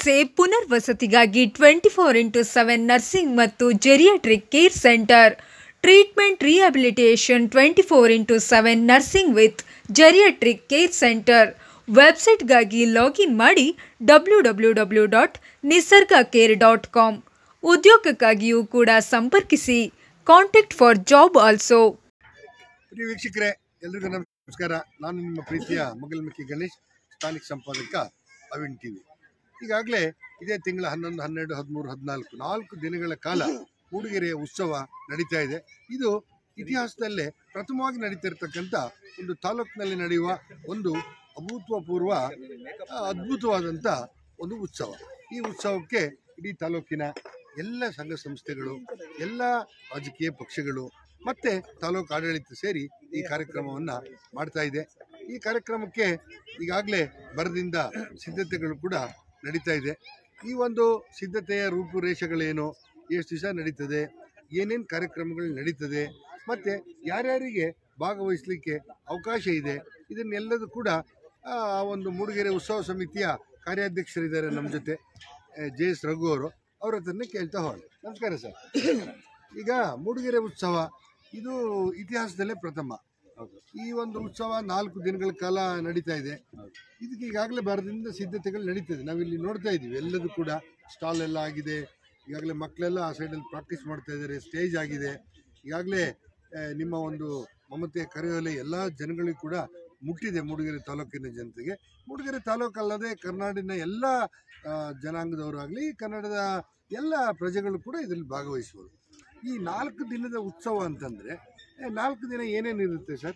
ಚಿಕಿತ್ಸೆ ಪುನರ್ವಸತಿಗಾಗಿ twenty four into seven nursing ಮತ್ತು geriatric care centre treatment rehabilitation twenty four into seven nursing with geriatric care centre ವೆಬ್ಸೈಟ್ಗಾಗಿ login ಮಾಡಿ W W W dot Nisarga care dot com ಉದ್ಯೋಗಕ್ಕಾಗಿಯೂ ಕೂಡ ಸಂಪರ್ಕಿಸಿ contact for job also ಪ್ರಿಯ ವೀಕ್ಷಕರೇ ಎಲ್ರಿಗೂ ನಮಸ್ಕಾರ ನಾನು ನಿಮ್ಮ ಪ್ರೀತಿಯ ಮಗಲ್ಮಕ್ಕಿ ಗಣೇಶ್ ಸ್ಥಾನಿಕ ಸಂಪಾದಕ ಅವಿನ್ ಟಿವಿ ಈಗಾಗಲೇ ಇದೇ ತಿಂಗಳ ಹನ್ನೊಂದು ಹನ್ನೆರಡು ಹದಿಮೂರು ಹದಿನಾಲ್ಕು ನಾಲ್ಕು ದಿನಗಳ ಕಾಲ ಮೂಡಿಗೆರೆಯ ಉತ್ಸವ ನಡೀತಾ ಇದೆ ಇದು ಇತಿಹಾಸದಲ್ಲೇ ಪ್ರಥಮವಾಗಿ ನಡೀತಿರ್ತಕ್ಕಂಥ ಒಂದು ತಾಲೂಕಿನಲ್ಲಿ ನಡೆಯುವ ಒಂದು ಅಭೂತಪೂರ್ವ ಆ, ಅದ್ಭುತವಾದಂಥ ಒಂದು ಉತ್ಸವ ಈ ಉತ್ಸವಕ್ಕೆ ಇಡೀ ತಾಲೂಕಿನ ಎಲ್ಲ ಸಂಘ ಸಂಸ್ಥೆಗಳು ಎಲ್ಲ ರಾಜಕೀಯ ಪಕ್ಷಗಳು ಮತ್ತೆ ತಾಲೂಕು ಆಡಳಿತ ಸೇರಿ ಈ ಕಾರ್ಯಕ್ರಮವನ್ನು ಮಾಡ್ತಾ ಇದೆ ಈ ಕಾರ್ಯಕ್ರಮಕ್ಕೆ ಈಗಾಗಲೇ ಬರದಿಂದ ಸಿದ್ಧತೆಗಳು ಕೂಡ ನಡೀತಾ ಇದೆ ಈ ಒಂದು ಸಿದ್ಧತೆಯ ರೂಪುರೇಷೆಗಳೇನು ಎಷ್ಟು ದಿವಸ ನಡೀತದೆ ಏನೇನು ಕಾರ್ಯಕ್ರಮಗಳು ನಡೀತದೆ ಮತ್ತು ಯಾರ್ಯಾರಿಗೆ ಭಾಗವಹಿಸಲಿಕ್ಕೆ ಅವಕಾಶ ಇದೆ ಇದನ್ನೆಲ್ಲದೂ ಕೂಡ ಆ ಒಂದು ಮೂಡಿಗೆರೆ ಉತ್ಸವ ಸಮಿತಿಯ ಕಾರ್ಯಾಧ್ಯಕ್ಷರಿದ್ದಾರೆ ನಮ್ಮ ಜೊತೆ ಜೆ ಎಸ್ ರಘು ಅವರು ಅವ್ರ ಹತ್ರನೇ ಕೇಳ್ತಾ ಹೋಗೋಣ ನಮಸ್ಕಾರ ಸರ್ ಈಗ ಮೂಡಿಗೆರೆ ಉತ್ಸವ ಇದು ಇತಿಹಾಸದಲ್ಲೇ ಪ್ರಥಮ ಈ ಒಂದು ಉತ್ಸವ ನಾಲ್ಕು ದಿನಗಳ ಕಾಲ ನಡೀತಾ ಇದೆ ಇದಕ್ಕೆ ಈಗಾಗಲೇ ಬರದಿಂದ ಸಿದ್ಧತೆಗಳು ನಡೀತದೆ ನಾವಿಲ್ಲಿ ನೋಡ್ತಾ ಇದ್ದೀವಿ ಎಲ್ಲದೂ ಕೂಡ ಸ್ಟಾಲ್ ಎಲ್ಲ ಆಗಿದೆ ಈಗಾಗಲೇ ಮಕ್ಕಳೆಲ್ಲ ಆ ಸೈಡಲ್ಲಿ ಪ್ರಾಕ್ಟೀಸ್ ಮಾಡ್ತಾ ಇದ್ದಾರೆ ಸ್ಟೇಜ್ ಆಗಿದೆ ಈಗಾಗಲೇ ಆ, ನಿಮ್ಮ ಒಂದು ಮಮತೆಯ ಕರೆಯೋಲೆ ಎಲ್ಲ ಜನಗಳಿಗೂ ಕೂಡ ಮುಟ್ಟಿದೆ ಮೂಡಿಗೆರೆ ತಾಲೂಕಿನ ಜನತೆಗೆ ಮೂಡಿಗೆರೆ ತಾಲೂಕು ಅಲ್ಲದೆ ಕರ್ನಾಡಿನ ಎಲ್ಲ ಆ, ಜನಾಂಗದವರು ಆಗಲಿ ಕನ್ನಡದ ಎಲ್ಲ ಪ್ರಜೆಗಳು ಕೂಡ ಇದರಲ್ಲಿ ಭಾಗವಹಿಸ್ಬೋದು ಈ ನಾಲ್ಕು ದಿನದ ಉತ್ಸವ ಅಂತಂದರೆ ನಾಲ್ಕು ದಿನ ಏನೇನು ಇರುತ್ತೆ ಸರ್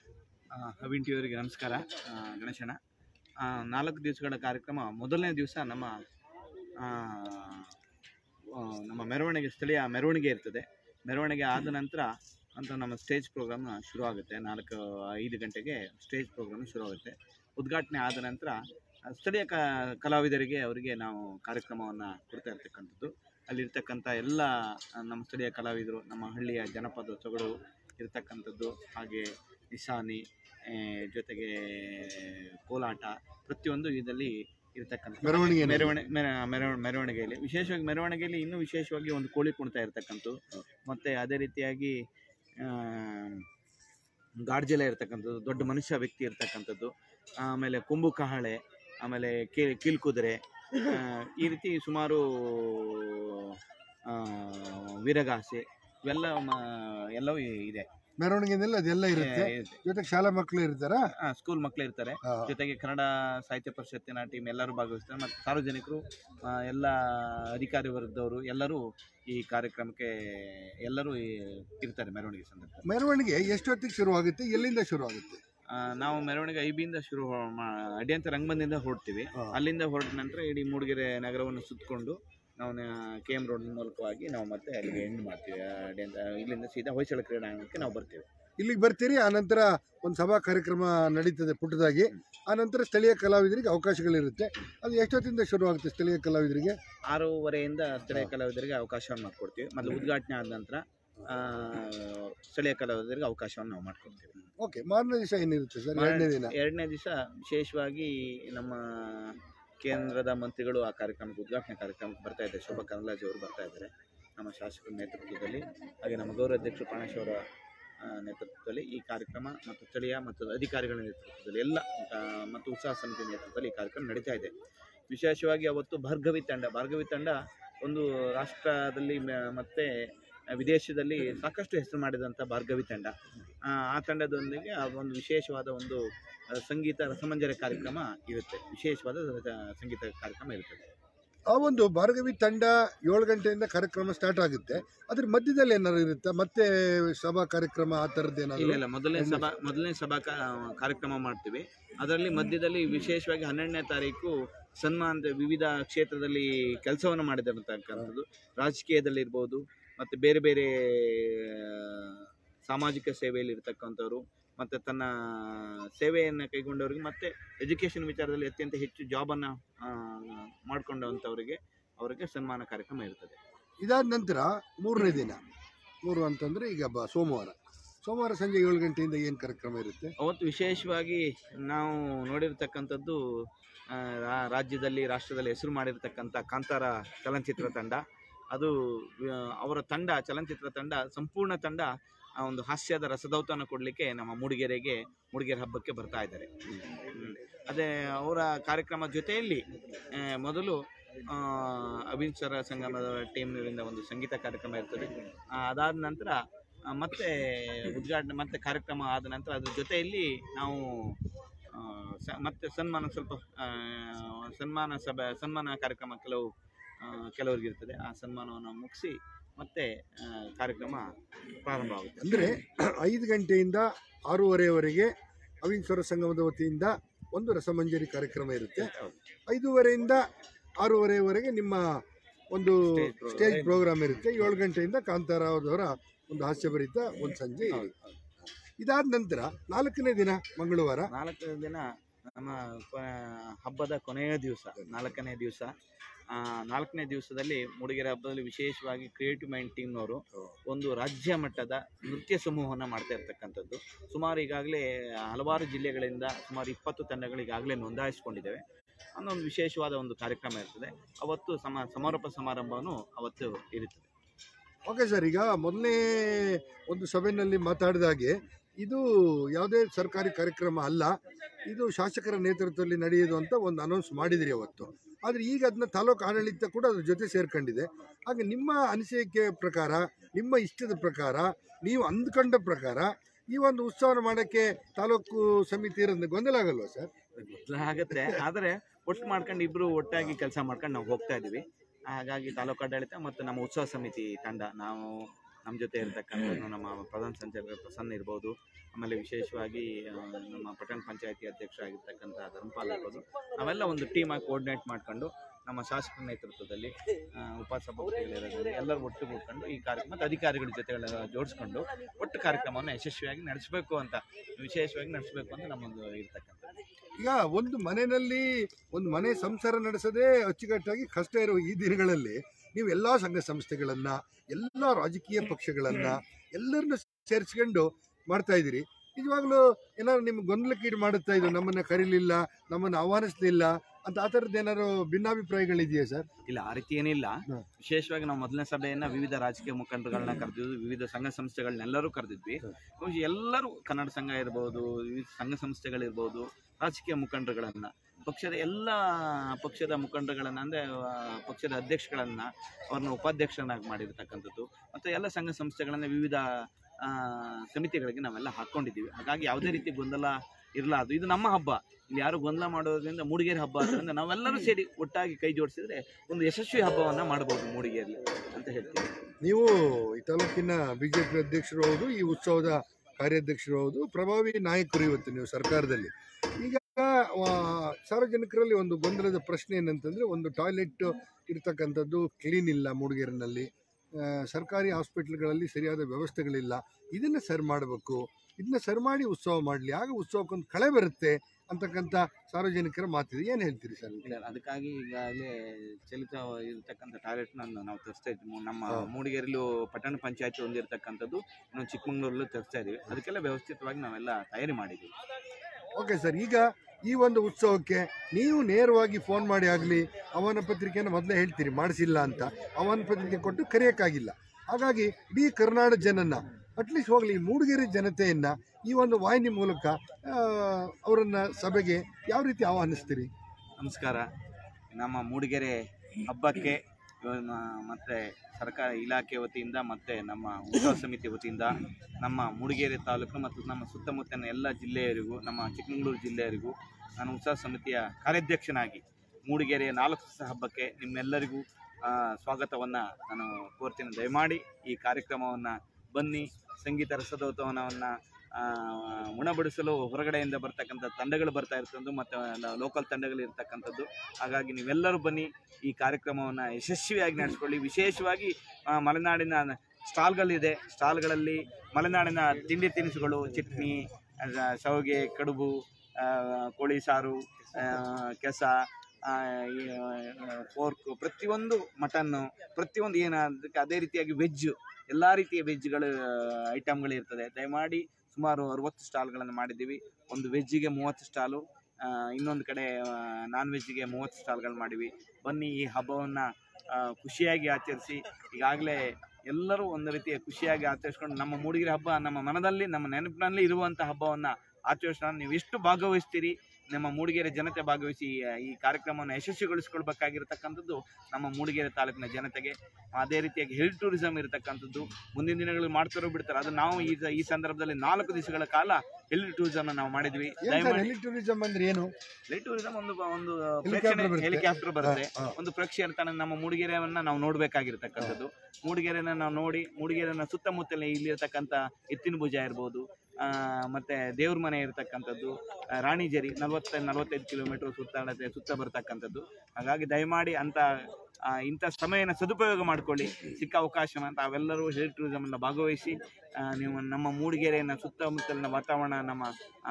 ಅವಿನ್ ಟಿ ಅವರಿಗೆ ನಮಸ್ಕಾರ ಆ, ಗಣೇಶಣ್ಣ ಆ, ನಾಲ್ಕು ದಿವಸಗಳ ಕಾರ್ಯಕ್ರಮ ಮೊದಲನೇ ದಿವಸ ನಮ್ಮ ಆ, ಆ, ನಮ್ಮ ಮೆರವಣಿಗೆ ಸ್ಥಳೀಯ ಮೆರವಣಿಗೆ ಇರ್ತದೆ ಮೆರವಣಿಗೆ ಆದ ನಂತರ ಅಂತ ನಮ್ಮ ಸ್ಟೇಜ್ ಪ್ರೋಗ್ರಾಮ್ ಶುರು ಆಗುತ್ತೆ ನಾಲ್ಕು ಐದು ಗಂಟೆಗೆ ಸ್ಟೇಜ್ ಪ್ರೋಗ್ರಾಮ್ ಶುರು ಆಗುತ್ತೆ ಉದ್ಘಾಟನೆ ಆದ ನಂತರ ಆ, ಸ್ಥಳೀಯ ಕ ಕಲಾವಿದರಿಗೆ ಅವರಿಗೆ ನಾವು ಕಾರ್ಯಕ್ರಮವನ್ನು ಕೊಡ್ತಾ ಇರ್ತಕ್ಕಂಥದ್ದು ಅಲ್ಲಿರ್ತಕ್ಕಂಥ ಎಲ್ಲ ಆ, ನಮ್ಮ ಸ್ಥಳೀಯ ಕಲಾವಿದರು ನಮ್ಮ ಹಳ್ಳಿಯ ಜನಪದ ಸೊಗಡು ಇರತಕ್ಕಂಥದ್ದು ಹಾಗೆ ನಿಶಾನಿ ಆ, ಜೊತೆಗೆ ಕೋಲಾಟ ಪ್ರತಿಯೊಂದು ಇದರಲ್ಲಿ ಇರತಕ್ಕಂಥ ಮೆರವಣಿಗೆ ಮೆರವಣಿಗೆ ಮೆರವಣಿಗೆ ಮೆರವಣಿಗೆಯಲ್ಲಿ ವಿಶೇಷವಾಗಿ ಮೆರವಣಿಗೆಯಲ್ಲಿ ಇನ್ನೂ ವಿಶೇಷವಾಗಿ ಒಂದು ಕೋಳಿ ಕುಣಿತ ಇರತಕ್ಕಂಥದ್ದು ಮತ್ತು ಅದೇ ರೀತಿಯಾಗಿ ಆ, ಗಾಡ್ಜೆಲೆ ಇರ್ತಕ್ಕಂಥದ್ದು ದೊಡ್ಡ ಮನುಷ್ಯ ವ್ಯಕ್ತಿ ಇರ್ತಕ್ಕಂಥದ್ದು ಆಮೇಲೆ ಕೊಂಬು ಕಹಳೆ ಆಮೇಲೆ ಕೀ ಕೀಲ್ಕುದುರೆ ಆ, ಈ ರೀತಿ ಸುಮಾರು ಆ, ವೀರಗಾಸೆ ಇವೆಲ್ಲ ಮ- ಎಲ್ಲವೂ ಇದೆ ಮೆರವಣಿಗೆನಲ್ಲಿ ಅದೆಲ್ಲ ಇರುತ್ತೆ ಜೊತೆಗೆ ಶಾಲಾ ಮಕ್ಕಳು ಇರ್ತಾರಾ ಸ್ಕೂಲ್ ಮಕ್ಕಳು ಇರ್ತಾರೆ ಆ, ಜೊತೆಗೆ ಕನ್ನಡ ಸಾಹಿತ್ಯ ಪರಿಷತ್ತಿನ ಟೀಮ್ ಎಲ್ಲರೂ ಭಾಗವಹಿಸ್ತಾರೆ ಮತ್ತು ಸಾರ್ವಜನಿಕರು ಆ, ಎಲ್ಲ ಅಧಿಕಾರಿ ವರ್ಗದವರು ಎಲ್ಲರೂ ಈ ಕಾರ್ಯಕ್ರಮಕ್ಕೆ ಎಲ್ಲರೂ ಈ- ಇರ್ತಾರೆ ಮೆರವಣಿಗೆ ಸಂದರ್ಭ ಮೆರವಣಿಗೆ ಎಷ್ಟೊತ್ತಿಗೆ ಶುರು ಆಗುತ್ತೆ ಎಲ್ಲಿಂದ ಶುರು ಆಗುತ್ತೆ ನಾವು ಮೆರವಣಿಗೆ ಐಬಿಯಿಂದ ಶುರು ಮಾ- ಅಡಿಯಂತ ರಂಗಮಂದಿಂದ ಹೊರಡ್ತೀವಿ ಆ, ಅಲ್ಲಿಂದ ಹೊರಟ ನಂತರ ಇಡೀ ಮೂಡಿಗೆರೆ ನಗರವನ್ನು ಸುತ್ತಕೊಂಡು ನಾವು ಕೆ ಎಮ್ ರೋಡ್ ಮೂಲಕವಾಗಿ ನಾವು ಮತ್ತೆ ಅಲ್ಲಿಗೆ ಎಂಡ್ ಮಾಡ್ತೀವಿ ಅಡಿಯಂತ ಇಲ್ಲಿಂದ ಸೀದಾ ಹೊಯ್ಸಳ ಕ್ರೀಡಾಂಗಣಕ್ಕೆ ನಾವು ಬರ್ತೀವಿ ಇಲ್ಲಿಗೆ ಬರ್ತೀರಿ ಆನಂತರ ಒಂದು ಸಭಾ ಕಾರ್ಯಕ್ರಮ ನಡೀತದೆ ಪುಟ್ಟದಾಗಿ ಆನಂತರ ಸ್ಥಳೀಯ ಕಲಾವಿದರಿಗೆ ಅವಕಾಶಗಳಿರುತ್ತೆ ಅದು ಎಷ್ಟೊತ್ತಿಂದ ಶುರು ಆಗುತ್ತೆ ಸ್ಥಳೀಯ ಕಲಾವಿದರಿಗೆ ಆರೂವರೆಯಿಂದ ಸ್ಥಳೀಯ ಕಲಾವಿದರಿಗೆ ಅವಕಾಶವನ್ನು ಮಾಡಿಕೊಡ್ತೀವಿ ಮೊದಲು ಉದ್ಘಾಟನೆ ಆದ ನಂತರ ಆ, ಸ್ಥಳೀಯ ಕಲಾವಿದರಿಗೆ ಅವಕಾಶವನ್ನು ನಾವು ಮಾಡಿಕೊಡ್ತೀವಿ ಓಕೆ ಮಾರನೇ ದಿವಸ ಏನಿರುತ್ತೆ ಸರ್ ಮಾರನೇ- ಎರಡನೇ ದಿನ ಎರಡನೇ ದಿವಸ ವಿಶೇಷವಾಗಿ ನಮ್ಮ ಕೇಂದ್ರದ ಮಂತ್ರಿಗಳು ಆ ಕಾರ್ಯಕ್ರಮಕ್ಕೆ ಉದ್ಘಾಟನೆ ಕಾರ್ಯಕ್ರಮಕ್ಕೆ ಬರ್ತಾ ಇದ್ದಾರೆ ಶೋಭಾ ಕರಂದ್ಲಾಜೆ ಅವರು ಬರ್ತಾ ಇದ್ದಾರೆ ನಮ್ಮ ಶಾಸಕರ ನೇತೃತ್ವದಲ್ಲಿ ಹಾಗೆ ನಮ್ಮ ಗೌರವಾಧ್ಯಕ್ಷರು ಪ್ರಾಣೇಶ್ ಅವರ ಆ, ನೇತೃತ್ವದಲ್ಲಿ ಈ ಕಾರ್ಯಕ್ರಮ ಮತ್ತು ಸ್ಥಳೀಯ ಮತ್ತು ಅಧಿಕಾರಿಗಳ ನೇತೃತ್ವದಲ್ಲಿ ಎಲ್ಲ ಆ, ಮತ್ತು ಉತ್ಸಾಹ ಸಮಿತಿ ನೇತೃತ್ವದಲ್ಲಿ ಈ ಕಾರ್ಯಕ್ರಮ ನಡೀತಾ ಇದೆ ವಿಶೇಷವಾಗಿ ಅವತ್ತು ಭಾರ್ಗವಿ ತಂಡ ಭಾರ್ಗವಿ ತಂಡ ಒಂದು ರಾಷ್ಟ್ರದಲ್ಲಿ ಮ- ಮತ್ತೆ ವಿದೇಶದಲ್ಲಿ ಸಾಕಷ್ಟು ಹೆಸರು ಮಾಡಿದಂಥ ಭಾರ್ಗವಿ ತಂಡ ಆ ಆ ತಂಡದೊಂದಿಗೆ ಆ ಒಂದು ವಿಶೇಷವಾದ ಒಂದು ಆ, ಸಂಗೀತ ರಸಮಂಜರಿ ಕಾರ್ಯಕ್ರಮ ಇರುತ್ತೆ ವಿಶೇಷವಾದ ರ- ಸಂಗೀತ ಕಾರ್ಯಕ್ರಮ ಇರ್ತದೆ ಆ ಒಂದು ಭಾರ್ಗವಿ ತಂಡ ಏಳು ಗಂಟೆಯಿಂದ ಕಾರ್ಯಕ್ರಮ ಸ್ಟಾರ್ಟ್ ಆಗುತ್ತೆ ಅದ್ರ ಮಧ್ಯದಲ್ಲಿ ಏನಾದ್ರು ಇರುತ್ತಾ ಮತ್ತೆ ಸಭಾ ಕಾರ್ಯಕ್ರಮ ಆ ಥರದ್ದು ಇಲ್ಲ ಏನಾದ್ರು ಇಲ್ಲ ಮೊದಲನೇ ಸಭಾ ಮೊದಲನೇ ಸಭಾ ಕಾ- ಕಾರ್ಯಕ್ರಮ ಮಾಡ್ತೀವಿ ಅದರಲ್ಲಿ ಮಧ್ಯದಲ್ಲಿ ವಿಶೇಷವಾಗಿ ಹನ್ನೆರಡನೇ ತಾರೀಕು ಸನ್ಮಾನ ವಿವಿಧ ಕ್ಷೇತ್ರದಲ್ಲಿ ಕೆಲಸವನ್ನು ಮಾಡಿದಂತಕ್ಕಂಥದ್ದು ರಾಜಕೀಯದಲ್ಲಿರ್ಬೋದು ಮತ್ತು ಬೇರೆ ಬೇರೆ ಆ, ಸಾಮಾಜಿಕ ಸೇವೆಯಲ್ಲಿ ಇರ್ತಕ್ಕಂಥವ್ರು ಮತ್ತು ತನ್ನ ಸೇವೆಯನ್ನು ಕೈಗೊಂಡವರಿಗೆ ಮತ್ತು ಎಜುಕೇಷನ್ ವಿಚಾರದಲ್ಲಿ ಅತ್ಯಂತ ಹೆಚ್ಚು ಜಾಬನ್ನು ಮಾಡ್ಕೊಂಡಂಥವರಿಗೆ ಅವರಿಗೆ ಸನ್ಮಾನ ಕಾರ್ಯಕ್ರಮ ಇರ್ತದೆ ಇದಾದ ನಂತರ ಮೂರನೇ ದಿನ ಮೂರು ಅಂತಂದರೆ ಈಗ ಬ ಸೋಮವಾರ ಸೋಮವಾರ ಸಂಜೆ ಏಳು ಗಂಟೆಯಿಂದ ಏನು ಕಾರ್ಯಕ್ರಮ ಇರುತ್ತೆ ಅವತ್ತು ವಿಶೇಷವಾಗಿ ನಾವು ನೋಡಿರ್ತಕ್ಕಂಥದ್ದು ಆ, ರಾ- ರಾಜ್ಯದಲ್ಲಿ ರಾಷ್ಟ್ರದಲ್ಲಿ ಹೆಸರು ಮಾಡಿರ್ತಕ್ಕಂಥ ಕಾಂತಾರ ಚಲನಚಿತ್ರ ತಂಡ ಅದು ಆ, ಅವರ ತಂಡ ಚಲನಚಿತ್ರ ತಂಡ ಸಂಪೂರ್ಣ ತಂಡ ಆ ಒಂದು ಹಾಸ್ಯದ ರಸದೌತನ ಕೊಡಲಿಕ್ಕೆ ನಮ್ಮ ಮೂಡಿಗೆರೆಗೆ ಮೂಡಿಗೆರೆ ಹಬ್ಬಕ್ಕೆ ಬರ್ತಾ ಇದ್ದಾರೆ ಹ್ಮ್. ಅದೇ ಅವರ ಕಾರ್ಯಕ್ರಮ ಜೊತೆಯಲ್ಲಿ ಆ, ಮೊದಲು ಆ, ಅಭಿನ್ಸರ ಸಂಗಮದ ಟೀಮ್ನಿಂದ ಒಂದು ಸಂಗೀತ ಕಾರ್ಯಕ್ರಮ ಇರ್ತದೆ ಆ, ಅದಾದ ನಂತರ ಆ, ಮತ್ತೆ ಉದ್ಘಾಟನೆ ಮತ್ತೆ ಕಾರ್ಯಕ್ರಮ ಆದ ನಂತರ ಅದ್ರ ಜೊತೆಯಲ್ಲಿ ನಾವು ಆ, ಸ- ಮತ್ತೆ ಸನ್ಮಾನ ಸ್ವಲ್ಪ ಆ, ಸನ್ಮಾನ ಸಭೆ ಸನ್ಮಾನ ಕಾರ್ಯಕ್ರಮ ಕೆಲವು ಆ, ಕೆಲವರಿಗೆ ಇರ್ತದೆ ಆ ಸನ್ಮಾನವನ್ನು ಮುಗಿಸಿ ಮತ್ತೆ ಆ, ಕಾರ್ಯಕ್ರಮ ಪ್ರಾರಂಭ ಆಗುತ್ತೆ ಅಂದರೆ ಐದು ಗಂಟೆಯಿಂದ ಆರೂವರೆಯವರೆಗೆ ಅವಿನ್ಸ್ವರ ಸಂಗಮದ ವತಿಯಿಂದ ಒಂದು ರಸಮಂಜರಿ ಕಾರ್ಯಕ್ರಮ ಇರುತ್ತೆ ಐದೂವರೆಯಿಂದ ಆರೂವರೆಯವರೆಗೆ ನಿಮ್ಮ ಒಂದು Stage program. ಸ್ಟೇಜ್ ಪ್ರೋಗ್ರಾಮ್ ಇರುತ್ತೆ ಏಳು ಗಂಟೆಯಿಂದ ಕಾಂತಾರಾವದವರ ಒಂದು ಹಾಸ್ಯಭರಿತ ಒಂದು ಸಂಜೆ ಇರುತ್ತೆ ಇದಾದ ನಂತರ ನಾಲ್ಕನೇ ದಿನ ಮಂಗಳವಾರ ನಾಲ್ಕು ದಿನ ನಮ್ಮ ಕೊ- ಹಬ್ಬದ ಕೊನೆಯ ದಿವಸ ನಾಲ್ಕನೇ ದಿವಸ ನಾಲ್ಕನೇ ದಿವಸದಲ್ಲಿ ಮೂಡಿಗೆರೆ ಹಬ್ಬದಲ್ಲಿ ವಿಶೇಷವಾಗಿ ಕ್ರಿಯೇಟಿವ್ ಮೈಂಡ್ ಟೀಮ್ನವರು ಒಂದು ರಾಜ್ಯ ಮಟ್ಟದ ನೃತ್ಯ ಸಮೂಹವನ್ನು ಮಾಡ್ತಾ ಇರ್ತಕ್ಕಂಥದ್ದು ಸುಮಾರು ಈಗಾಗಲೇ ಹಲವಾರು ಜಿಲ್ಲೆಗಳಿಂದ ಸುಮಾರು ಇಪ್ಪತ್ತು ತಂಡಗಳು ಈಗಾಗಲೇ ನೋಂದಾಯಿಸಿಕೊಂಡಿದ್ದೇವೆ ಅನ್ನೊಂದು ವಿಶೇಷವಾದ ಒಂದು ಕಾರ್ಯಕ್ರಮ ಇರ್ತದೆ ಅವತ್ತು ಸಮ ಸಮಾರೋಪ ಸಮಾರಂಭವನ್ನು ಅವತ್ತು ಇರುತ್ತದೆ ಓಕೆ ಸರ್ ಈಗ ಮೊದಲನೇ ಒಂದು ಸಭೆಯಲ್ಲಿ ಮಾತಾಡಿದಾಗೆ ಇದು ಯಾವುದೇ ಸರ್ಕಾರಿ ಕಾರ್ಯಕ್ರಮ ಅಲ್ಲ ಇದು ಶಾಸಕರ ನೇತೃತ್ವದಲ್ಲಿ ನಡೆಯೋದು ಅಂತ ಒಂದು ಅನೌನ್ಸ್ ಮಾಡಿದಿರಿ ಅವತ್ತು ಆದರೆ ಈಗ ಅದನ್ನ ತಾಲೂಕು ಆಡಳಿತ ಕೂಡ ಅದ್ರ ಜೊತೆ ಸೇರ್ಕೊಂಡಿದೆ ಹಾಗೆ ನಿಮ್ಮ ಅನಿಸಿಕೆ ಪ್ರಕಾರ ನಿಮ್ಮ ಇಷ್ಟದ ಪ್ರಕಾರ ನೀವು ಅಂದ್ಕೊಂಡ ಪ್ರಕಾರ ಈ ಒಂದು ಉತ್ಸವ ಮಾಡೋಕ್ಕೆ ತಾಲೂಕು ಸಮಿತಿ ಇರೋದು ಗೊಂದಲ ಆಗಲ್ವಾ ಸರ್ ಮೊದಲ ಆಗತ್ತೆ ಆದರೆ ಒಟ್ಟು ಮಾಡ್ಕೊಂಡು ಇಬ್ರು ಒಟ್ಟಾಗಿ ಕೆಲಸ ಮಾಡ್ಕೊಂಡು ನಾವು ಹೋಗ್ತಾ ಇದೀವಿ ಹಾಗಾಗಿ ತಾಲೂಕು ಆಡಳಿತ ಮತ್ತು ನಮ್ಮ ಉತ್ಸವ ಸಮಿತಿ ತಂಡ ನಾವು ನಮ್ಮ ಜೊತೆ ಇರ್ತಕ್ಕಂಥ ನಮ್ಮ ಪ್ರಧಾನ ಸಂಚಾಲಕ ಪ್ರಸನ್ನ ಇರ್ಬೋದು ಆಮೇಲೆ ವಿಶೇಷವಾಗಿ ಆ, ನಮ್ಮ ಪಟ್ಟಣ ಪಂಚಾಯತಿ ಅಧ್ಯಕ್ಷರಾಗಿರ್ತಕ್ಕಂಥ ಧರ್ಮಪಾಲ್ ಇರ್ಬೋದು ನಾವೆಲ್ಲ ಒಂದು ಟೀಮಾಗಿ ಕೋರ್ಡಿನೇಟ್ ಮಾಡ್ಕೊಂಡು ನಮ್ಮ ಶಾಸಕರ ನೇತೃತ್ವದಲ್ಲಿ ಆ, ಉಪಸಭಾಪತಿಗಳಿರೋದ್ರಲ್ಲಿ ಎಲ್ಲರೂ ಒಟ್ಟು ಕೂತ್ಕೊಂಡು ಈ ಕಾರ್ಯಕ್ರಮ ಮತ್ತು ಅಧಿಕಾರಿಗಳ ಜೊತೆಗಳ ಜೋಡಿಸ್ಕೊಂಡು ಒಟ್ಟು ಕಾರ್ಯಕ್ರಮವನ್ನು ಯಶಸ್ವಿಯಾಗಿ ನಡೆಸಬೇಕು ಅಂತ ವಿಶೇಷವಾಗಿ ನಡೆಸಬೇಕು ಅಂತ ನಮ್ಮೊಂದು ಇರ್ತಕ್ಕಂಥದ್ದು ಈಗ ಒಂದು ಮನೆಯಲ್ಲಿ ಒಂದು ಮನೆ ಸಂಸಾರ ನಡೆಸೋದೇ ಅಚ್ಚುಕಟ್ಟಾಗಿ ಕಷ್ಟ ಇರೋ ಈ ದಿನಗಳಲ್ಲಿ ನೀವು ಎಲ್ಲಾ ಸಂಘ ಸಂಸ್ಥೆಗಳನ್ನ ಎಲ್ಲ ರಾಜಕೀಯ ಪಕ್ಷಗಳನ್ನ ಎಲ್ಲರನ್ನ ಸೇರಿಸ್ಕೊಂಡು ಮಾಡ್ತಾ ಇದ್ದೀರಿ ನಿಜವಾಗ್ಲೂ ಏನಾದ್ರು ನಿಮ್ಗೆ ಗೊಂದಲಕ್ಕೀಡು ಮಾಡುತ್ತಾ ಇದು ನಮ್ಮನ್ನ ಕರೀಲಿಲ್ಲ ನಮ್ಮನ್ನ ಆಹ್ವಾನಿಸ್ಲಿಲ್ಲ ಅಂತ ಆ ಥರದ್ದು ಏನಾದ್ರು ಭಿನ್ನಾಭಿಪ್ರಾಯಗಳಿದೆಯಾ ಸರ್ ಇಲ್ಲ ಆ ರೀತಿ ಏನಿಲ್ಲ ಹ್ಮ್. ವಿಶೇಷವಾಗಿ ನಾವು ಮೊದಲನೇ ಸಭೆಯನ್ನ ವಿವಿಧ ರಾಜಕೀಯ ಮುಖಂಡರುಗಳನ್ನ ಕರೆದಿದ್ವಿ ವಿವಿಧ ಸಂಘ ಸಂಸ್ಥೆಗಳನ್ನೆಲ್ಲರೂ ಕರೆದಿದ್ವಿ ಬಹುಶಃ ಎಲ್ಲರೂ ಕನ್ನಡ ಸಂಘ ಇರ್ಬೋದು ವಿವಿಧ ಸಂಘ ಸಂಸ್ಥೆಗಳಿರ್ಬೋದು ರಾಜಕೀಯ ಮುಖಂಡರುಗಳನ್ನ ಪಕ್ಷದ ಎಲ್ಲ ಪಕ್ಷದ ಮುಖಂಡರುಗಳನ್ನ ಅಂದ್ರೆ ಆ, ಪಕ್ಷದ ಅಧ್ಯಕ್ಷಗಳನ್ನ ಅವ್ರನ್ನ ಉಪಾಧ್ಯಕ್ಷರನ್ನಾಗಿ ಮಾಡಿರ್ತಕ್ಕಂಥದ್ದು ಮತ್ತು ಎಲ್ಲ ಸಂಘ ಸಂಸ್ಥೆಗಳನ್ನ ವಿವಿಧ ಆ, ಸಮಿತಿಗಳಿಗೆ ನಾವೆಲ್ಲ ಹಾಕೊಂಡಿದ್ದೀವಿ ಹಾಗಾಗಿ ಯಾವುದೇ ರೀತಿ ಗೊಂದಲ ಇರಲಾರ್ದು ಇದು ನಮ್ಮ ಹಬ್ಬ ಇಲ್ಲಿ ಯಾರು ಗೊಂದಲ ಮಾಡೋದ್ರಿಂದ ಮೂಡಿಗೆರೆ ಹಬ್ಬ ಆದ್ದರಿಂದ ನಾವೆಲ್ಲರೂ ಸೇರಿ ಒಟ್ಟಾಗಿ ಕೈ ಜೋಡಿಸಿದ್ರೆ ಒಂದು ಯಶಸ್ವಿ ಹಬ್ಬವನ್ನ ಮಾಡಬಹುದು ಮೂಡಿಗೆರೆಯಲ್ಲಿ ಅಂತ ಹೇಳ್ತೀವಿ ನೀವು ಈ ತಾಲೂಕಿನ ಬಿಜೆಪಿ ಅಧ್ಯಕ್ಷರು ಹೌದು ಈ ಉತ್ಸವದ ಕಾರ್ಯಾಧ್ಯಕ್ಷರು ಹೌದು ಪ್ರಭಾವಿ ನಾಯಕರು ಇವತ್ತು ನೀವು ಸರ್ಕಾರದಲ್ಲಿ ಈಗ ಆ, ಸಾರ್ವಜನಿಕರಲ್ಲಿ ಒಂದು ಗೊಂದಲದ ಪ್ರಶ್ನೆ ಏನಂತಂದ್ರೆ ಒಂದು ಟಾಯ್ಲೆಟ್ ಇರ್ತಕ್ಕಂಥದ್ದು ಕ್ಲೀನ್ ಇಲ್ಲ ಮೂಡಿಗೆರೆನಲ್ಲಿ ಆ, ಸರ್ಕಾರಿ ಹಾಸ್ಪಿಟ್ಲ್ಗಳಲ್ಲಿ ಸರಿಯಾದ ವ್ಯವಸ್ಥೆಗಳಿಲ್ಲ ಇದನ್ನ ಸರಿ ಮಾಡಬೇಕು ಇದನ್ನ ಸರಿ ಮಾಡಿ ಉತ್ಸವ ಮಾಡಲಿ ಆಗ ಉತ್ಸವಕ್ಕೊಂದು ಕಳೆ ಬರುತ್ತೆ ಅಂತಕ್ಕಂಥ ಸಾರ್ವಜನಿಕರ ಮಾತಿದೆ ಏನು ಹೇಳ್ತೀರಿ ಸರ್ ಇಲ್ಲ ಅದಕ್ಕಾಗಿ ಈಗಾಗಲೇ ಚಲಿತ ಇರತಕ್ಕಂಥ ಟಾಯ್ಲೆಟ್ ನಾವು ತರಿಸ್ತಾ ಇದ್ವಿ ನಮ್ಮ ಹಾ. ಮೂಡಿಗೆರೆಯಲ್ಲೂ ಪಟ್ಟಣ ಪಂಚಾಯತಿ ಹೊಂದಿರತಕ್ಕಂಥದ್ದು ಇನ್ನೊಂದು ಚಿಕ್ಕಮಂಗ್ಳೂರಲ್ಲೂ ತರಿಸ್ತಾ ಇದೀವಿ ಅದಕ್ಕೆಲ್ಲ ವ್ಯವಸ್ಥಿತವಾಗಿ ನಾವೆಲ್ಲ ತಯಾರಿ ಮಾಡಿದ್ದೀವಿ ಓಕೆ ಸರ್ ಈಗ ಈ ಒಂದು ಉತ್ಸವಕ್ಕೆ ನೀವು ನೇರವಾಗಿ ಫೋನ್ ಮಾಡಿ ಆಗಲಿ ಅವನ ಪತ್ರಿಕೆಯನ್ನು ಮೊದಲೇ ಹೇಳ್ತೀರಿ ಮಾಡಿಸಿಲ್ಲ ಅಂತ ಅವನ ಪತ್ರಿಕೆ ಕೊಟ್ಟು ಕರೆಯೋಕ್ಕಾಗಿಲ್ಲ ಹಾಗಾಗಿ ಇಡೀ ಕರ್ನಾಟಕ ಜನನ್ನ ಅಟ್ಲೀಸ್ಟ್ ಹೋಗಲಿ ಮೂಡಿಗೆರೆ ಜನತೆಯನ್ನ ಈ ಒಂದು ವಾಹಿನಿ ಮೂಲಕ ಆ, ಅವರನ್ನ ಸಭೆಗೆ ಯಾವ ರೀತಿ ಆಹ್ವಾನಿಸ್ತೀರಿ ನಮಸ್ಕಾರ ನಮ್ಮ ಮೂಡಿಗೆರೆ ಹಬ್ಬಕ್ಕೆ ಇವನ್ನ ಮತ್ತೆ ಸರ್ಕಾರ ಇಲಾಖೆ ವತಿಯಿಂದ ಮತ್ತೆ ನಮ್ಮ ಉತ್ಸವ ಸಮಿತಿ ವತಿಯಿಂದ ನಮ್ಮ ಮೂಡಿಗೆರೆ ತಾಲೂಕು ಮತ್ತು ನಮ್ಮ ಸುತ್ತಮುತ್ತಲಿನ ಎಲ್ಲ ಜಿಲ್ಲೆಯರಿಗೂ ನಮ್ಮ ಚಿಕ್ಕಮಗಳೂರು ಜಿಲ್ಲೆಯರಿಗೂ ನಾನು ಉತ್ಸವ ಸಮಿತಿಯ ಕಾರ್ಯಾಧ್ಯಕ್ಷನಾಗಿ ಮೂಡಿಗೆರೆಯ ನಾಲ್ಕು ದಿವಸ ಹಬ್ಬಕ್ಕೆ ನಿಮ್ಮೆಲ್ಲರಿಗೂ ಆ, ಸ್ವಾಗತವನ್ನು ನಾನು ಕೋರ್ತೀನಿ ದಯಮಾಡಿ ಈ ಕಾರ್ಯಕ್ರಮವನ್ನು ಬನ್ನಿ ಸಂಗೀತ ರಸದೌತವನವನ್ನು ಉಣಬಡಿಸಲು ಹೊರಗಡೆಯಿಂದ ಬರ್ತಕ್ಕಂಥ ತಂಡಗಳು ಬರ್ತಾ ಇರ್ತದ್ದು ಮತ್ತು ಲೋಕಲ್ ತಂಡಗಳು ಇರ್ತಕ್ಕಂಥದ್ದು ಹಾಗಾಗಿ ನೀವೆಲ್ಲರೂ ಬನ್ನಿ ಈ ಕಾರ್ಯಕ್ರಮವನ್ನು ಯಶಸ್ವಿಯಾಗಿ ನಡೆಸ್ಕೊಳ್ಳಿ ವಿಶೇಷವಾಗಿ ಆ, ಮಲೆನಾಡಿನ ಸ್ಟಾಲ್ಗಳಿದೆ ಸ್ಟಾಲ್ಗಳಲ್ಲಿ ಮಲೆನಾಡಿನ ತಿಂಡಿ ತಿನಿಸುಗಳು ಚಟ್ನಿ ಆ, ಶಾವಿಗೆ ಕಡುಬು ಆ, ಕೋಳಿ ಸಾರು ಆ, ಕೆಸ ಫೋರ್ಕು ಪ್ರತಿಯೊಂದು ಮಟನ್ನು ಪ್ರತಿಯೊಂದು ಏನು ಅದಕ್ಕೆ ಅದೇ ರೀತಿಯಾಗಿ ವೆಜ್ ಎಲ್ಲ ರೀತಿಯ ವೆಜ್ಗಳು ಐಟಮ್ಗಳು ಇರ್ತದೆ ದಯಮಾಡಿ ಸುಮಾರು ಅರವತ್ತು ಸ್ಟಾಲ್ಗಳನ್ನು ಮಾಡಿದ್ದೀವಿ ಒಂದು ವೆಜ್ಜಿಗೆ ಮೂವತ್ತು ಸ್ಟಾಲು ಇನ್ನೊಂದು ಕಡೆ ನಾನ್ ವೆಜ್ಜಿಗೆ ಮೂವತ್ತು ಸ್ಟಾಲ್ಗಳು ಮಾಡಿವಿ ಬನ್ನಿ ಈ ಹಬ್ಬವನ್ನು ಖುಷಿಯಾಗಿ ಆಚರಿಸಿ ಈಗಾಗಲೇ ಎಲ್ಲರೂ ಒಂದು ರೀತಿಯ ಖುಷಿಯಾಗಿ ಆಚರಿಸ್ಕೊಂಡು ನಮ್ಮ ಮೂಡಿಗೆರೆ ಹಬ್ಬ ನಮ್ಮ ಮನದಲ್ಲಿ ನಮ್ಮ ನೆನಪಿನಲ್ಲಿ ಇರುವಂಥ ಹಬ್ಬವನ್ನು ಆಚರಿಸೋಣ ನೀವು ಎಷ್ಟು ಭಾಗವಹಿಸ್ತೀರಿ ನಮ್ಮ ಮೂಡಿಗೆರೆ ಜನತೆ ಭಾಗವಹಿಸಿ ಈ- ಈ ಕಾರ್ಯಕ್ರಮವನ್ನು ಯಶಸ್ವಿಗೊಳಿಸ್ಕೊಳ್ಬೇಕಾಗಿರ್ತಕ್ಕಂಥದ್ದು ನಮ್ಮ ಮೂಡಿಗೆರೆ ತಾಲೂಕಿನ ಜನತೆಗೆ ಅದೇ ರೀತಿಯಾಗಿ ಹಿಲ್ ಟೂರಿಸಂ ಇರತಕ್ಕಂಥದ್ದು ಮುಂದಿನ ದಿನಗಳಲ್ಲಿ ಮಾಡ್ತಾರೋ ಬಿಡ್ತಾರೆ ಅದು ನಾವು ಈ ಈ ಸಂದರ್ಭದಲ್ಲಿ ನಾಲ್ಕು ದಿವಸಗಳ ಕಾಲ ಹಿಲ್ ಟೂರಿಸಂ ನಾವು ಮಾಡಿದ್ವಿ ಏನ್ ಸರ್ ದಯಮಾಡಿ ಹೆಲಿ ಟೂರಿಸಂ ಅಂದ್ರೆ ಏನು ಹಿಲ್ ಟೂರಿಸಂ ಒಂದು ಒಂದು Helicopter ಬರುತ್ತೆ. ಹೆಲಿಕಾಪ್ಟರ್ ಬರುತ್ತೆ ಹಾ, ಹಾ. ಒಂದು ಪ್ರೇಕ್ಷಣೀಯ ತಾಣ ನಮ್ಮ ಮೂಡಿಗೆರೆಯನ್ನ ನಾವು ನೋಡ್ಬೇಕಾಗಿರ್ತಕ್ಕಂಥದ್ದು ಮೂಡಿಗೆರೆನ ನಾವು ನೋಡಿ ಮೂಡಿಗೆರೆನ ಸುತ್ತಮುತ್ತಲ ಇಲ್ಲಿರ್ತಕ್ಕಂಥ ಎತ್ತಿನ ಭುಜ ಇರ್ಬೋದು ಆ, ಮತ್ತೆ ದೇವ್ರ ಮನೆ ಇರತಕ್ಕಂಥದ್ದು ಆ, ರಾಣಿಜರಿ ನಲವತ್ತ ನಲವತ್ತೈದು ಕಿಲೋಮೀಟರ್ ಸುತ್ತಾಡತ್ತೆ ಸುತ್ತ ಬರ್ತಕ್ಕಂಥದ್ದು ಹಾಗಾಗಿ ದಯಮಾಡಿ ಅಂತ ಆ, ಇಂಥ ಸಮಯನ ಸದುಪಯೋಗ ಮಾಡ್ಕೊಳ್ಳಿ ಸಿಕ್ಕ ಅವಕಾಶನ ತಾವೆಲ್ಲರೂ ಹಿಲ್ ಟೂರಿಸಮ್ ಅನ್ನ ಭಾಗವಹಿಸಿ ಆ, ನೀವು ನಮ್ಮ ಮೂಡಿಗೆರೆಯನ್ನ ಸುತ್ತಮುತ್ತಲಿನ ವಾತಾವರಣ ನಮ್ಮ ಆ,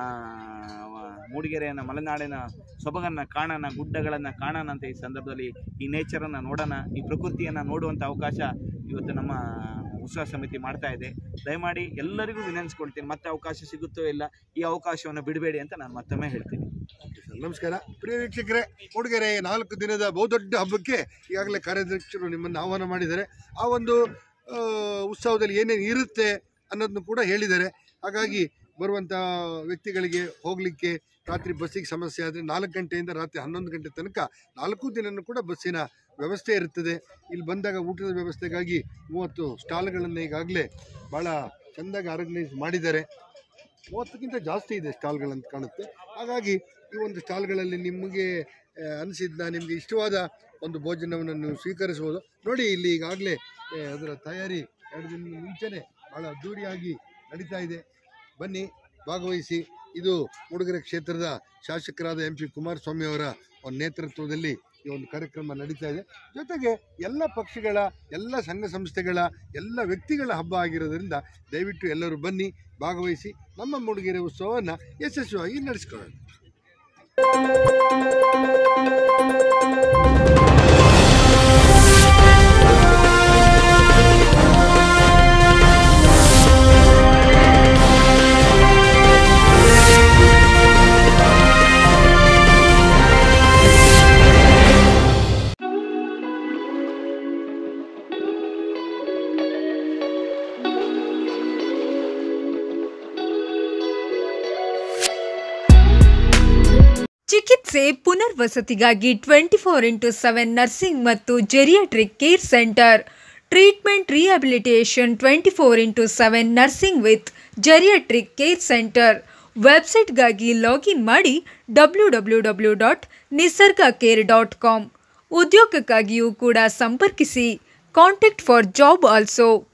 ವ- ಮೂಡಿಗೆರೆಯನ್ನ ಮಲೆನಾಡಿನ ಸೊಬಗನ್ನ ಕಾಣೋಣ ಗುಡ್ಡಗಳನ್ನ ಕಾಣೋಣ ಅಂತ ಈ ಸಂದರ್ಭದಲ್ಲಿ ಈ ನೇಚರನ್ನು ನೋಡೋಣ ಈ ಪ್ರಕೃತಿಯನ್ನು ನೋಡುವಂಥ ಅವಕಾಶ ಇವತ್ತು ನಮ್ಮ ಉತ್ಸವ ಸಮಿತಿ ಮಾಡ್ತಾ ಇದೆ ದಯಮಾಡಿ ಎಲ್ಲರಿಗೂ ವಿನಂತಿಸ್ಕೊಳ್ತೀನಿ ಮತ್ತೆ ಅವಕಾಶ ಸಿಗುತ್ತೋ ಇಲ್ಲ ಈ ಅವಕಾಶವನ್ನು ಬಿಡಬೇಡಿ ಅಂತ ನಾನು ಮತ್ತೊಮ್ಮೆ ಹೇಳ್ತೀನಿ ಸರ್, ನಮಸ್ಕಾರ ಪ್ರಿಯ ವೀಕ್ಷಕರೇ ಮೂಡಿಗೆರೆ ನಾಲ್ಕು ದಿನದ ಬಹುದೊಡ್ಡ ಹಬ್ಬಕ್ಕೆ ಈಗಾಗಲೇ ಕಾರ್ಯಾಧ್ಯಕ್ಷರು ನಿಮ್ಮನ್ನು ಆಹ್ವಾನ ಮಾಡಿದ್ದಾರೆ ಆ ಒಂದು ಆ, ಉತ್ಸವದಲ್ಲಿ ಏನೇನು ಇರುತ್ತೆ ಅನ್ನೋದನ್ನು ಕೂಡ ಹೇಳಿದ್ದಾರೆ ಹಾಗಾಗಿ ಬರುವಂಥ ವ್ಯಕ್ತಿಗಳಿಗೆ ಹೋಗಲಿಕ್ಕೆ ರಾತ್ರಿ ಬಸ್ಸಿಗೆ ಸಮಸ್ಯೆ ಆದರೆ ನಾಲ್ಕು ಗಂಟೆಯಿಂದ ರಾತ್ರಿ ಹನ್ನೊಂದು ಗಂಟೆ ತನಕ ನಾಲ್ಕು ದಿನನೂ ಕೂಡ ಬಸ್ಸಿನ ವ್ಯವಸ್ಥೆ ಇರುತ್ತದೆ ಇಲ್ಲಿ ಬಂದಾಗ ಊಟದ ವ್ಯವಸ್ಥೆಗಾಗಿ ಮೂವತ್ತು ಸ್ಟಾಲ್ಗಳನ್ನು ಈಗಾಗಲೇ ಭಾಳ ಚೆಂದಾಗಿ ಆರ್ಗನೈಸ್ ಮಾಡಿದ್ದಾರೆ ಮೂವತ್ತಕ್ಕಿಂತ ಜಾಸ್ತಿ ಇದೆ ಸ್ಟಾಲ್ಗಳಂತ ಕಾಣುತ್ತೆ ಹಾಗಾಗಿ ಈ ಒಂದು ಸ್ಟಾಲ್ಗಳಲ್ಲಿ ನಿಮಗೆ ಅನಿಸಿದ್ದ ನಿಮಗೆ ಇಷ್ಟವಾದ ಒಂದು ಭೋಜನವನ್ನು ನೀವು ಸ್ವೀಕರಿಸ್ಬೋದು ನೋಡಿ ಇಲ್ಲಿ ಈಗಾಗಲೇ ಅದರ ತಯಾರಿ ಎರಡು ದಿನ ಮುಂಚೆನೆ ಭಾಳ ಅದ್ದೂರಿಯಾಗಿ ನಡೀತಾ ಇದೆ ಬನ್ನಿ ಭಾಗವಹಿಸಿ ಇದು ಮೂಡಿಗೆರೆ ಕ್ಷೇತ್ರದ ಶಾಸಕರಾದ ಎಂ ಪಿ ಕುಮಾರಸ್ವಾಮಿ ಅವರ ಒಂದು ನೇತೃತ್ವದಲ್ಲಿ ಈ ಒಂದು ಕಾರ್ಯಕ್ರಮ ನಡೀತಾ ಇದೆ ಜೊತೆಗೆ ಎಲ್ಲ ಪಕ್ಷಗಳ ಎಲ್ಲ ಸಂಘ ಸಂಸ್ಥೆಗಳ ಎಲ್ಲ ವ್ಯಕ್ತಿಗಳ ಹಬ್ಬ ಆಗಿರೋದ್ರಿಂದ ದಯವಿಟ್ಟು ಎಲ್ಲರೂ ಬನ್ನಿ ಭಾಗವಹಿಸಿ ನಮ್ಮ ಮೂಡಿಗೆರೆ ಉತ್ಸವವನ್ನು ಯಶಸ್ವಿಯಾಗಿ ನಡೆಸ್ಕೊಳ್ಳೋಣ ಚಿಕಿತ್ಸೆ ಪುನರ್ವಸತಿಗಾಗಿ twenty four into seven nursing ಮತ್ತು geriatric care centre treatment rehabilitation twenty four into seven nursing with geriatric care centre ವೆಬ್ಸೈಟ್ಗಾಗಿ ಲಾಗಿನ್ ಮಾಡಿ W W W dot Nisarga care dot com ಉದ್ಯೋಗಕ್ಕಾಗಿಯೂ ಕೂಡ ಸಂಪರ್ಕಿಸಿ ಕಾಂಟ್ಯಾಕ್ಟ್ ಫಾರ್ ಜಾಬ್ ಆಲ್ಸೋ